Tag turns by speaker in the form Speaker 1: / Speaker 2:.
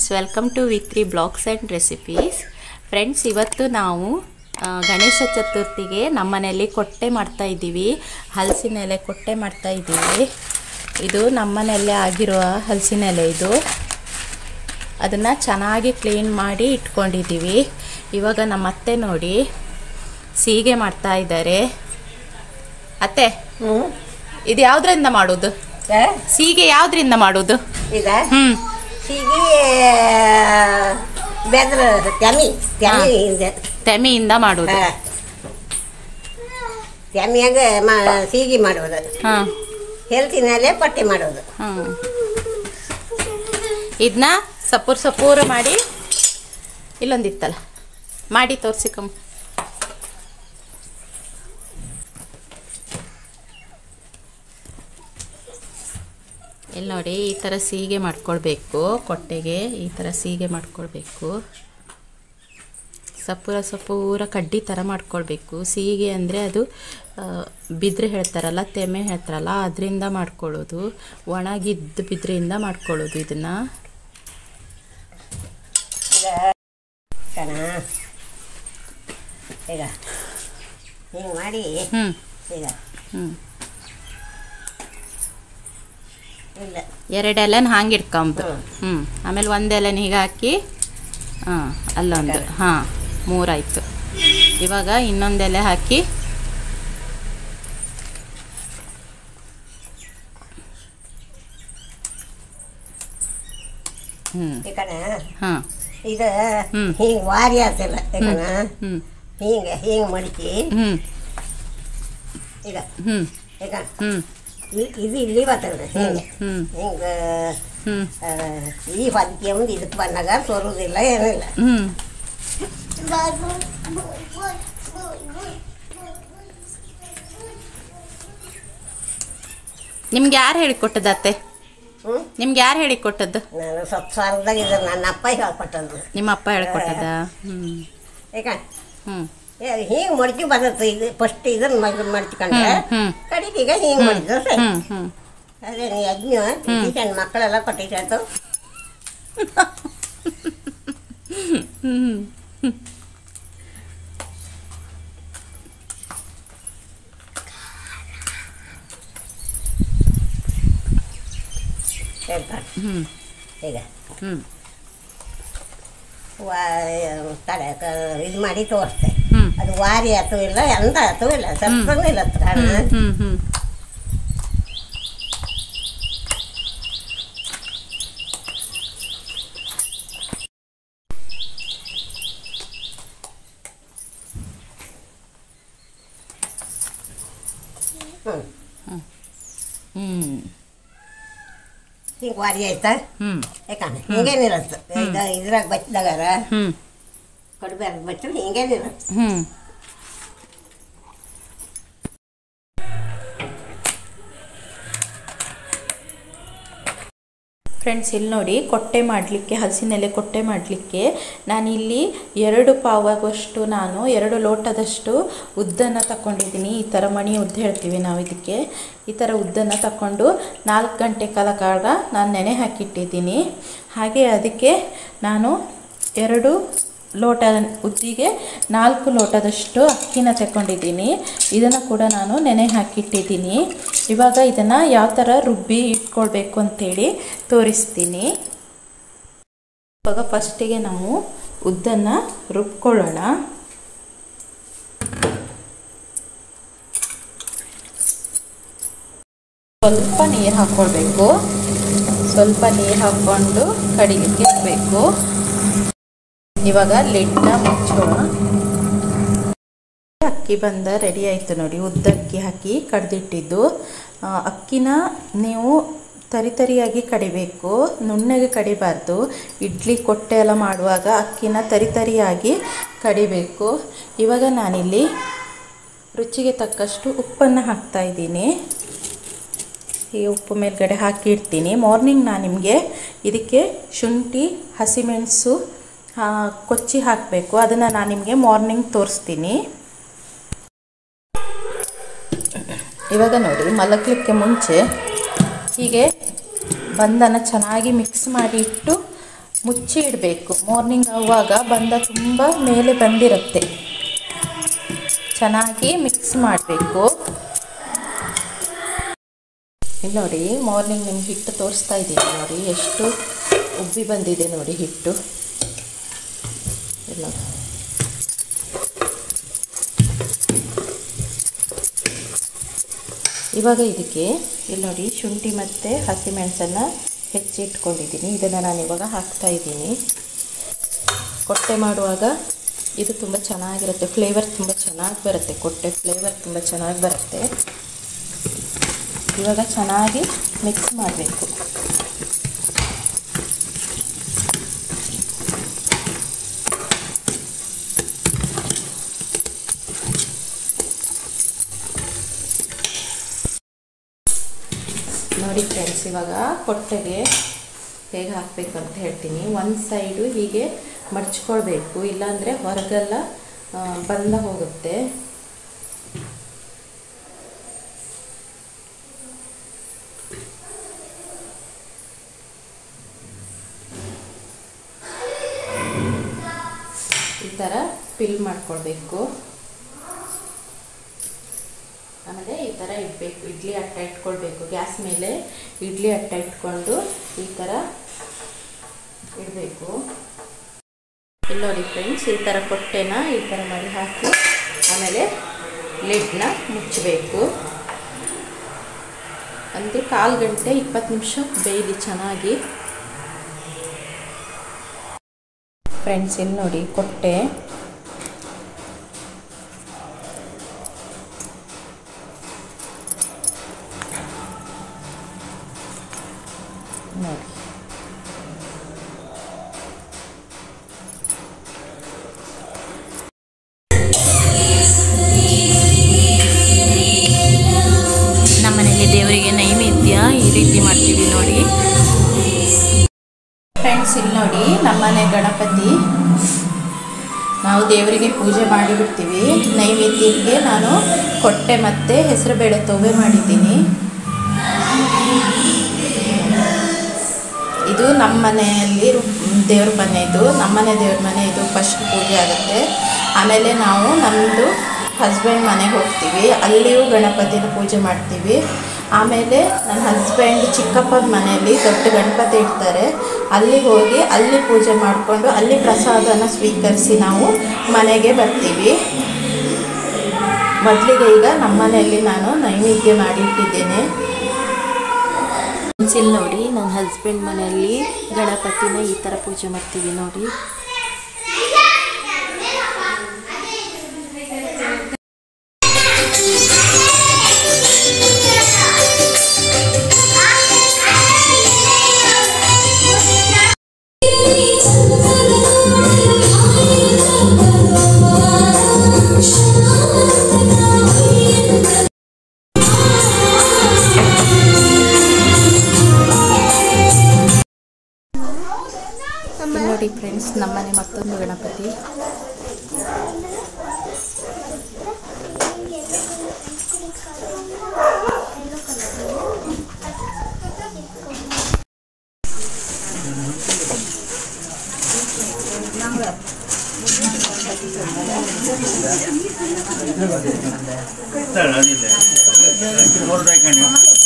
Speaker 1: Friends welcome to ವಿತ್ರಿ blogs and recipes friends ಇವತ್ತು ನಾವು ಆ, ಗಣೇಶ ಚತುರ್ಥಿಗೆ ನಮ್ಮ ಮನೆಯಲ್ಲಿ ಕೊಟ್ಟೆ ಮಾಡ್ತಾ ಇದ್ದೀವಿ ಹಲಸಿನ ಎಲೆ ಕೊಟ್ಟೆ ಮಾಡ್ತಾ ಇದ್ದೀವಿ ಇದು ನಮ್ಮ ಮನೆಯಲ್ಲೇ ಆಗಿರುವ ಹಲಸಿನ ಎಲೆ ಇದು ಅದನ್ನು ಚೆನ್ನಾಗಿ ಕ್ಲೀನ್ ಮಾಡಿ ಇಟ್ಕೊಂಡಿದ್ದೀವಿ ಇವಾಗ ನಮ್ಮ ಅತ್ತೆ ನೋಡಿ ಸೀಗೆ ಮಾಡ್ತಾ ಇದ್ದಾರೆ ಅತ್ತೆ
Speaker 2: ಹ್ಞೂ
Speaker 1: ಇದು ಯಾವುದರಿಂದ ಮಾಡೋದು ಸೀಗೆ ಯಾವುದರಿಂದ ಮಾಡೋದು
Speaker 2: ಇದ
Speaker 1: ಹ್ಞೂ
Speaker 2: ಹೀಗೆ ಬೆದ್ರ ತೆಮಿ ತೆಮಿಯಿಂದ
Speaker 1: ತೆಮೆಯಿಂದ ಮಾಡೋದು
Speaker 2: ತೆಮಿಯಾಗ ಮ ಸೀಗಿ ಮಾಡೋದು
Speaker 1: ಹಾಂ
Speaker 2: ಹೆಲ್ತಿನಲ್ಲೇ ಪಟ್ಟಿ ಮಾಡೋದು
Speaker 1: ಹಾಂ ಇದನ್ನ ಸಪೂರ್ ಸಪೂರ ಮಾಡಿ ಇಲ್ಲೊಂದಿತ್ತಲ್ಲ ಮಾಡಿ ತೋರಿಸಿಕಮ್ಮ ಇಲ್ಲಿ ನೋಡಿ ಈ ಥರ ಸೀಗೆ ಮಾಡ್ಕೊಳ್ಬೇಕು ಕೊಟ್ಟೆಗೆ ಈ ಥರ ಸೀಗೆ ಮಾಡ್ಕೊಳ್ಬೇಕು ಸಪೂರ ಸಪೂರ ಕಡ್ಡಿ ಥರ ಮಾಡ್ಕೊಳ್ಬೇಕು ಸೀಗೆ ಅಂದರೆ ಅದು ಆ, ಬಿದ್ರೆ ಹೇಳ್ತಾರಲ್ಲ ತೆಮೆ ಹೇಳ್ತಾರಲ್ಲ ಅದರಿಂದ ಮಾಡ್ಕೊಳ್ಳೋದು ಒಣಗಿದ್ದ ಬಿದ್ರೆಯಿಂದ ಮಾಡ್ಕೊಳ್ಳೋದು ಇದನ್ನು
Speaker 2: ಕಣ ಈಗ ಹಿಂಗೆ ಮಾಡಿ
Speaker 1: ಹ್ಞೂ
Speaker 2: ಈಗ
Speaker 1: ಹ್ಞೂ
Speaker 2: ಇಲ್ಲ
Speaker 1: ಎರಡು ಎಲೆನ ಹಾಂಗೆ ಇಟ್ಕೊಂಬುದು
Speaker 2: ಹ್ಮ್.
Speaker 1: ಹ್ಞೂ ಆಮೇಲೆ ಒಂದು ಎಲೆನ ಹೀಗೆ ಹಾಕಿ ಹಾಂ ಅಲ್ಲೊಂದು ಹಾಂ ಮೂರಾಯಿತು ಇವಾಗ ಇನ್ನೊಂದು ಎಲೆ ಹಾಕಿ ಹ್ಞೂ
Speaker 2: ಈ ಕಣ
Speaker 1: ಹಾಂ
Speaker 2: ಇದು
Speaker 1: ಹ್ಮ್.
Speaker 2: ಹಿಂಗೆ ವಾರಿ ಆಗ್ತಿಲ್ಲ ಈ ಕಣ
Speaker 1: ಹ್ಞೂ
Speaker 2: ಹಿಂಗೆ ಹಿಂಗೆ ಮಡಿಚಿ
Speaker 1: ಹ್ಞೂ
Speaker 2: ಈಗ
Speaker 1: ಹ್ಞೂ
Speaker 2: ಈಗ
Speaker 1: ಹ್ಞೂ
Speaker 2: ಇ- ಇದು ಇಲ್ಲಿ ಬರ್ತದೆ ಹಿಂಗೆ
Speaker 1: ಹ್ಞೂ
Speaker 2: ಹಿಂಗೆ
Speaker 1: ಹ್ಞೂ
Speaker 2: ಆ, ಈ ಹೊದಿಕೆ ಒಂದು ಇದಕ್ಕೆ ಬಂದಾಗ ಸೋರುವುದಿಲ್ಲ ಏನಿಲ್ಲ
Speaker 1: ಹ್ಞೂ ನಿಮ್ಗೆ ಯಾರು ಹೇಳಿಕೊಟ್ಟದ್ದು ಅತ್ತೆ
Speaker 2: ಹ್ಞೂ
Speaker 1: ನಿಮ್ಗೆ ಯಾರು ಹೇಳಿಕೊಟ್ಟದ್ದು
Speaker 2: ನಾನು ಸ್ವಲ್ಪ ಸಾರದಾಗ ಇದು ನನ್ನ ಅಪ್ಪ ಹೇಳ್ಕೊಟ್ಟದ್ದು
Speaker 1: ನಿಮ್ಮ ಅಪ್ಪ ಹೇಳ್ಕೊಟ್ಟದ ಹ್ಞೂ
Speaker 2: ಈಗ
Speaker 1: ಹ್ಞೂ
Speaker 2: ಹಿಂಗೆ ಮಡ್ಕಿ ಬರ್ತದೆ ಇದು ಫಸ್ಟ್ ಇದನ್ನ ಮಡ್ ಮಡ್ಚ್ಕೊಂಡ್ರೆ
Speaker 1: ಹ್ಮ್, ಹ್ಮ್.
Speaker 2: ಕಡಿಗೆ ಈಗ ಹಿಂಗೆ ಮಾಡಿದ್ರು ಸರಿ
Speaker 1: ಹ್ಞೂ ಹ್ಞೂ
Speaker 2: ಅದೇ ನೀ ಅಜ್ಞ ಸಣ್ಣ ಮಕ್ಕಳೆಲ್ಲ ಕೊಟ್ಟಿಟ್ಟು ಹೇಳ್ತಾರೆ
Speaker 1: ಹ್ಞೂ
Speaker 2: ಈಗ
Speaker 1: ಹ್ಞೂ
Speaker 2: ವಾ ತಡೆ ಇದು ಮಾಡಿ ತೋರಿಸ್ತೆ
Speaker 1: ಹ್ಞೂ
Speaker 2: ಅದು ವಾರಿ ಆತು ಇಲ್ಲ ಎಂತ ಆತು ಇಲ್ಲ ಸ್ವಲ್ಪ ಇಲ್ಲ ಕಾರಣ
Speaker 1: ಹ್ಞೂ ಹ್ಞೂ
Speaker 2: ಹ್ಞೂ
Speaker 1: ಹ್ಞೂ
Speaker 2: ಹಿಂಗೆ ವಾರಿ ಆಯ್ತಾ
Speaker 1: ಹ್ಞೂ
Speaker 2: ಯಾಕಂದ್ರೆ ಹಿಂಗೇನಿರತ್ತೆ ಈಗ ಇದ್ರಾಗ ಬಚ್ಚಿದಾಗಾರ
Speaker 1: ಹ್ಞೂ
Speaker 2: ಕಡಿಮೆ ಬಚ್ಚು ಹಿಂಗೇನಿರತ್ತೆ
Speaker 1: ಹ್ಞೂ ಫ್ರೆಂಡ್ಸ್ ಇಲ್ಲಿ ನೋಡಿ ಕೊಟ್ಟೆ ಮಾಡಲಿಕ್ಕೆ ಹಲಸಿನೆಲೆ ಕೊಟ್ಟೆ ಮಾಡಲಿಕ್ಕೆ ನಾನಿಲ್ಲಿ ಎರಡು ಪಾವಾಗುವಷ್ಟು ನಾನು ಎರಡು ಲೋಟದಷ್ಟು ಉದ್ದನ್ನು ತಗೊಂಡಿದ್ದೀನಿ ಈ ಥರ ಮಣಿ ಉದ್ದ ಹೇಳ್ತೀವಿ ನಾವು ಇದಕ್ಕೆ ಈ ಥರ ಉದ್ದನ್ನು ತಗೊಂಡು ನಾಲ್ಕು ಗಂಟೆ ಕಾಲ ಕಾಲ ನಾನು ನೆನೆ ಹಾಕಿಟ್ಟಿದ್ದೀನಿ ಹಾಗೆ ಅದಕ್ಕೆ ನಾನು ಎರಡು ಲೋಟ ಉದ್ದಿಗೆ ನಾಲ್ಕು ಲೋಟದಷ್ಟು ಅಕ್ಕಿನ ತಗೊಂಡಿದ್ದೀನಿ ಇದನ್ನು ಕೂಡ ನಾನು ನೆನೆ ಹಾಕಿಟ್ಟಿದ್ದೀನಿ ಇವಾಗ ಇದನ್ನು ಯಾವ ಥರ ರುಬ್ಬಿ ಇಟ್ಕೊಳ್ಬೇಕು ಅಂತೇಳಿ ತೋರಿಸ್ತೀನಿ ಇವಾಗ ಫಸ್ಟಿಗೆ ನಾವು ಉದ್ದನ್ನು ರುಬ್ಕೊಳ್ಳೋಣ ಸ್ವಲ್ಪ ನೀರು ಹಾಕ್ಕೊಳ್ಬೇಕು ಸ್ವಲ್ಪ ನೀರು ಹಾಕ್ಕೊಂಡು ಕಡಿಲಿಕ್ಕೆ ಇಡಬೇಕು ಇವಾಗ ಲಿಡ್ನ ಮುಚ್ಚೋಣ ಅಕ್ಕಿ ಬಂದ ರೆಡಿ ಆಯಿತು ನೋಡಿ ಉದ್ದ ಅಕ್ಕಿ ಹಾಕಿ ಕಡ್ದಿಟ್ಟಿದ್ದು ಆ, ಅಕ್ಕಿನ ನೀವು ತರಿ ತರಿಯಾಗಿ ಕಡಿಬೇಕು ನುಣ್ಣಗೆ ಕಡಿಬಾರ್ದು ಇಡ್ಲಿ ಕೊಟ್ಟೆ ಎಲ್ಲ ಮಾಡುವಾಗ ಅಕ್ಕಿನ ತರಿ ತರಿಯಾಗಿ ಕಡಿಬೇಕು ಇವಾಗ ನಾನಿಲ್ಲಿ ರುಚಿಗೆ ತಕ್ಕಷ್ಟು ಉಪ್ಪನ್ನು ಹಾಕ್ತಾ ಇದ್ದೀನಿ ಈ ಉಪ್ಪು ಮೇಲ್ಗಡೆ ಹಾಕಿ ಇಡ್ತೀನಿ ಮಾರ್ನಿಂಗ್ ನಾನು ನಿಮಗೆ ಇದಕ್ಕೆ ಶುಂಠಿ ಹಸಿಮೆಣಸು ಆ, ಕೊಚ್ಚಿ ಹಾಕಬೇಕು ಅದನ್ನು ನಾನು ನಿಮಗೆ ಮಾರ್ನಿಂಗ್ ತೋರಿಸ್ತೀನಿ ಇವಾಗ ನೋಡಿ ಮಲಗಲಿಕ್ಕೆ ಮುಂಚೆ ಹೀಗೆ ಬಂದನ್ನು ಚೆನ್ನಾಗಿ ಮಿಕ್ಸ್ ಮಾಡಿ ಇಟ್ಟು ಮುಚ್ಚಿ ಇಡಬೇಕು ಮಾರ್ನಿಂಗ್ ಆಗುವಾಗ ಬಂದ ತುಂಬ ಮೇಲೆ ಬಂದಿರುತ್ತೆ ಚೆನ್ನಾಗಿ ಮಿಕ್ಸ್ ಮಾಡಬೇಕು ಇಲ್ಲಿ ನೋಡಿ ಮಾರ್ನಿಂಗ್ ನಿಮ್ಗೆ ಹಿಟ್ಟು ತೋರಿಸ್ತಾ ಇದ್ದೀನಿ ನೋಡಿ ಎಷ್ಟು ಉಬ್ಬಿ ಬಂದಿದೆ ನೋಡಿ ಹಿಟ್ಟು ಇಲ್ಲ ಇವಾಗ ಇದಕ್ಕೆ ಇಲ್ಲಿ ನೋಡಿ ಶುಂಠಿ ಮತ್ತು ಹಸಿಮೆಣಸನ್ನು ಹೆಚ್ಚಿ ಇಟ್ಕೊಂಡಿದ್ದೀನಿ ಇದನ್ನು ನಾನು ಇವಾಗ ಹಾಕ್ತಾ ಇದ್ದೀನಿ ಕೊಟ್ಟೆ ಮಾಡುವಾಗ ಇದು ತುಂಬ ಚೆನ್ನಾಗಿರುತ್ತೆ ಫ್ಲೇವರ್ ತುಂಬ ಚೆನ್ನಾಗಿ ಬರುತ್ತೆ ಕೊಟ್ಟೆ ಫ್ಲೇವರ್ ತುಂಬ ಚೆನ್ನಾಗಿ ಬರುತ್ತೆ ಇವಾಗ ಚೆನ್ನಾಗಿ ಮಿಕ್ಸ್ ಮಾಡಬೇಕು ನೋಡಿ ಫ್ರೆಂಡ್ಸ್ ಇವಾಗ ಕೊಟ್ಟೆಗೆ ಹೇಗೆ ಹಾಕಬೇಕು ಅಂತ ಹೇಳ್ತೀನಿ ಒಂದು ಸೈಡು ಹೀಗೆ ಮಡ್ಚ್ಕೊಳ್ಬೇಕು ಇಲ್ಲಾಂದರೆ ಹೊರಗೆಲ್ಲ ಆ, ಬಂದ ಹೋಗುತ್ತೆ ಈ ಥರ ಪಿಲ್ ಮಾಡ್ಕೊಳ್ಬೇಕು ಆಮೇಲೆ ಈ ಥರ ಇಡಬೇಕು ಇಡ್ಲಿ ಅಟ್ಟ ಇಟ್ಕೊಳ್ಬೇಕು ಗ್ಯಾಸ್ ಮೇಲೆ ಇಡ್ಲಿ ಅಟ್ಟ ಇಟ್ಕೊಂಡು ಈ ಥರ ಇಡಬೇಕು ಇಲ್ಲಿ ನೋಡಿ ಫ್ರೆಂಡ್ಸ್ ಈ ಥರ ಕೊಟ್ಟೆನ ಈ ಥರ ಮಾಡಿ ಹಾಕಿ ಆಮೇಲೆ ಲಿಡ್ನ ಮುಚ್ಚಬೇಕು ಒಂದು ಕಾಲು ಗಂಟೆ ಇಪ್ಪತ್ತು ನಿಮಿಷ ಬೇಯಲಿ ಚೆನ್ನಾಗಿ ಫ್ರೆಂಡ್ಸ್ ಇಲ್ಲಿ ನೋಡಿ ಕೊಟ್ಟೆ ನೋಡಿ ನಮ್ಮನೇಲಿ ದೇವರಿಗೆ ನೈವೇದ್ಯ ಈ ರೀತಿ ಮಾಡ್ತೀವಿ ನೋಡಿ ಫ್ರೆಂಡ್ಸ್ ಇಲ್ಲಿ ನೋಡಿ ನಮ್ಮನೆ ಗಣಪತಿ ನಾವು ದೇವರಿಗೆ ಪೂಜೆ ಮಾಡಿಬಿಡ್ತೀವಿ ನೈವೇದ್ಯಕ್ಕೆ ನಾನು ಕೊಟ್ಟೆ ಮತ್ತು ಹೆಸರುಬೇಳೆ ತೊವೆ ಮಾಡಿದ್ದೀನಿ ಇದು ನಮ್ಮ ಮನೆಯಲ್ಲಿ ದೇವ್ರ ಮನೆ ಇದು ನಮ್ಮನೆ ದೇವ್ರ ಮನೆ ಇದು ಫಸ್ಟ್ ಪೂಜೆ ಆಗುತ್ತೆ ಆಮೇಲೆ ನಾವು ನಮ್ಮದು ಹಸ್ಬೆಂಡ್ ಮನೆಗೆ ಹೋಗ್ತೀವಿ ಅಲ್ಲಿಯೂ ಗಣಪತಿನ ಪೂಜೆ ಮಾಡ್ತೀವಿ ಆಮೇಲೆ ನನ್ನ ಹಸ್ಬೆಂಡ್ ಚಿಕ್ಕಪ್ಪನ ಮನೆಯಲ್ಲಿ ದೊಡ್ಡ ಗಣಪತಿ ಇಡ್ತಾರೆ ಅಲ್ಲಿಗೆ ಹೋಗಿ ಅಲ್ಲಿ ಪೂಜೆ ಮಾಡಿಕೊಂಡು ಅಲ್ಲಿ ಪ್ರಸಾದನ ಸ್ವೀಕರಿಸಿ ನಾವು ಮನೆಗೆ ಬರ್ತೀವಿ ಮೊದಲಿಗೆ ಈಗ ನಮ್ಮ ಮನೆಯಲ್ಲಿ ನಾನು ನೈವೇದ್ಯ ಮಾಡಿಟ್ಟಿದ್ದೇನೆ ಇಲ್ಲಿ ನೋಡಿ ನನ್ನ ಹಸ್ಬೆಂಡ್ ಮನೆಯಲ್ಲಿ ಗಣಪತಿನ ಈ ಥರ ಪೂಜೆ ಮಾಡ್ತೀವಿ ನೋಡಿ ಇಲ್ಲಿ ನೋಡಿ ಫ್ರೆಂಡ್ಸ್ ನಮ್ಮನೆ ಮತ್ತೊಂದು ಗಣಪತಿ
Speaker 3: ಹೊರದಾಯ್ಕೊಂಡು